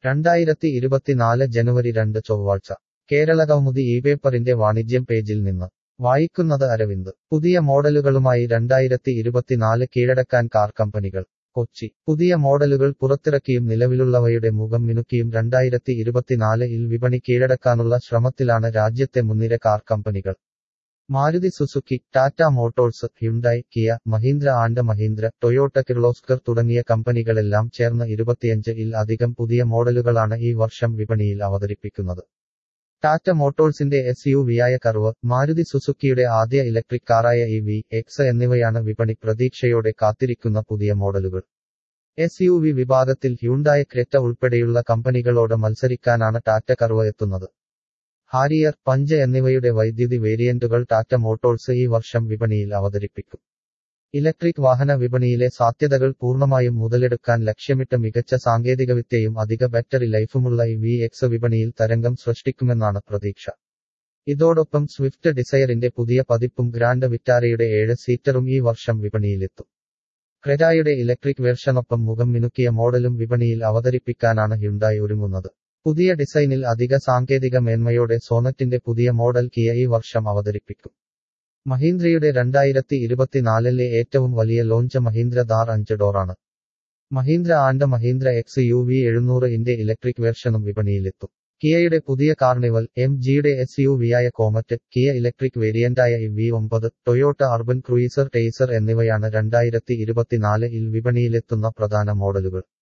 രണ്ടായിരത്തി ഇരുപത്തിനാല് ജനുവരി രണ്ട് ചൊവ്വാഴ്ച കേരളകൗമുദി ഈ പേപ്പറിന്റെ വാണിജ്യം പേജിൽ നിന്ന് വായിക്കുന്നത് അരവിന്ദ് പുതിയ മോഡലുകളുമായി രണ്ടായിരത്തി ഇരുപത്തിനാല് കീഴടക്കാൻ കാർ കമ്പനികൾ കൊച്ചി പുതിയ മോഡലുകൾ പുറത്തിറക്കിയും നിലവിലുള്ളവയുടെ മുഖം മിനുക്കിയും രണ്ടായിരത്തി ഇരുപത്തിനാല് ഇൽ വിപണി കീഴടക്കാനുള്ള ശ്രമത്തിലാണ് രാജ്യത്തെ മുൻനിര കാർ കമ്പനികൾ Maruti Suzuki Tata Motors Hyundai Kia Mahindra and Mahindra Toyota Kirloskar തുടങ്ങിയ കമ്പനികളെല്ലാം ചേർന്ന് ഇരുപത്തിയഞ്ച് ഇൽ അധികം പുതിയ മോഡലുകളാണ് ഈ വർഷം വിപണിയിൽ അവതരിപ്പിക്കുന്നത് ടാറ്റ മോട്ടോഴ്സിന്റെ എസ് യു വിയായ കർവ് മാരുതി സുസുക്കിയുടെ ആദ്യ ഇലക്ട്രിക് കാറായ ഇ വി എക്സ് എന്നിവയാണ് വിപണി പ്രതീക്ഷയോടെ കാത്തിരിക്കുന്ന പുതിയ മോഡലുകൾ എസ് യു വി വിഭാഗത്തിൽ ഹ്യുണ്ടായ ക്രെറ്റ ഉൾപ്പെടെയുള്ള കമ്പനികളോട് മത്സരിക്കാനാണ് ടാറ്റ കർവ് എത്തുന്നത് ഹാരിയർ പഞ്ച് എന്നിവയുടെ വൈദ്യുതി വേരിയന്റുകൾ ടാറ്റ മോട്ടോഴ്സ് ഈ വർഷം വിപണിയിൽ അവതരിപ്പിക്കും ഇലക്ട്രിക് വാഹന വിപണിയിലെ സാധ്യതകൾ പൂർണ്ണമായും മുതലെടുക്കാൻ ലക്ഷ്യമിട്ട് മികച്ച സാങ്കേതികവിദ്യയും അധിക ബാറ്ററി ലൈഫുമുള്ള ഈ വി എക്സ് വിപണിയിൽ തരംഗം സൃഷ്ടിക്കുമെന്നാണ് പ്രതീക്ഷ ഇതോടൊപ്പം സ്വിഫ്റ്റ് ഡിസയറിന്റെ പുതിയ പതിപ്പും ഗ്രാൻഡ് വിറ്റാരയുടെ ഏഴ് സീറ്ററും ഈ വർഷം വിപണിയിലെത്തും ക്രെറ്റായുടെ ഇലക്ട്രിക് വേർഷനൊപ്പം മുഖം മിനുക്കിയ മോഡലും വിപണിയിൽ അവതരിപ്പിക്കാനാണ് ഹ്യുണ്ടായി ഒരുങ്ങുന്നത് പുതിയ ഡിസൈനിൽ അധിക സാങ്കേതിക മേന്മയോടെ സോണറ്റിന്റെ പുതിയ മോഡൽ കിയ ഈ വർഷം അവതരിപ്പിക്കും മഹീന്ദ്രയുടെ രണ്ടായിരത്തി ഇരുപത്തിനാലിലെ ഏറ്റവും വലിയ ലോഞ്ച് മഹീന്ദ്ര ധാർ അഞ്ച് ഡോറാണ് Mahindra and Mahindra X U V എഴുന്നൂറ് ഇന്റെ ഇലക്ട്രിക് വേർഷനും വിപണിയിലെത്തും കിയയുടെ പുതിയ കാർണിവൽ എം ജിയുടെ എസ് യു വിയായ കോമറ്റ് കിയ ഇലക്ട്രിക് വേരിയന്റായ ഇ വി ഒമ്പത് ടൊയോട്ട അർബൻ ക്രൂയിസർ ടേസർ എന്നിവയാണ് രണ്ടായിരത്തി ഇരുപത്തിനാല് ഇൽ വിപണിയിലെത്തുന്ന പ്രധാന മോഡലുകൾ